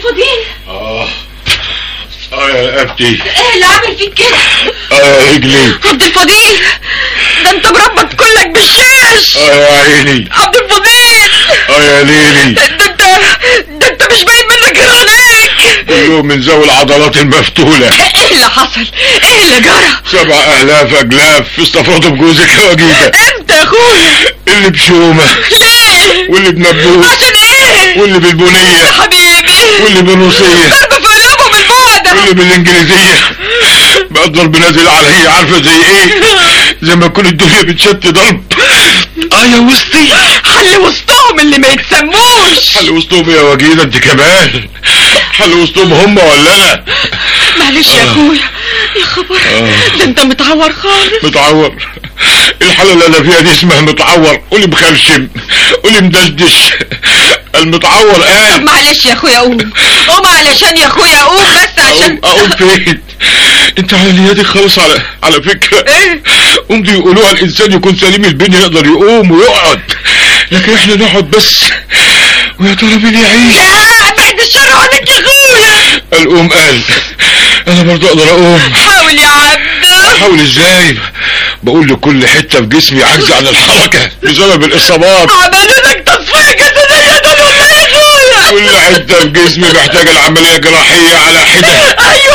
الفضيل اه اه يا رقبتي ايه اللي عامل فيك كده اه يا رجلي عبد الفضيل ده انت مربط كلك بالشاش اه يا عيني عبد الفضيل اه يا ليلي ده انت ده انت مش باين منك غير عينيك كله من ذوي العضلات المفتولة ايه اللي حصل ايه اللي جرى سبع الاف اجلاف استفردوا بجوزك يا وجيدة امتى يا اخويا اللي بشومة ليه واللي بنبوس عشان ايه واللي بالبنية يا حبيبي واللي بالروسية ضرب في قلوبهم البعدة واللي بالانجليزية بقى الضرب نازل عليا عارفة زي ايه زي ما تكون الدنيا بتشت ضرب اه يا وسطي حل وسطهم اللي ما يتسموش حل وسطهم يا وجيدة انت كمان حل وسطهم هم ولا انا معلش يا اخويا يا خبر ده انت متعور خالص متعور الحالة اللي انا فيها دي اسمها متعور قولي مخرشم قولي مدشدش المتعور طب قال معلش يا اخويا قوم قوم علشان يا اخويا قوم بس عشان اقوم اقوم فين انت على نيادي خالص على على فكرة ايه قوم دي يقولوها الانسان يكون سليم البنية يقدر يقوم ويقعد لكن احنا نقعد بس ويا ترى مين يعيش لا بعد الشر عليك يا اخويا القوم قال انا برضو اقدر اقوم حاول يا عبد احاول ازاي بقول لكل حتة في جسمي عجز عن الحركة بسبب الاصابات عملوا لك تصفية جسدية دول ولا يا اخويا كل حتة في جسمي محتاجة العملية جراحية على حدة ايوه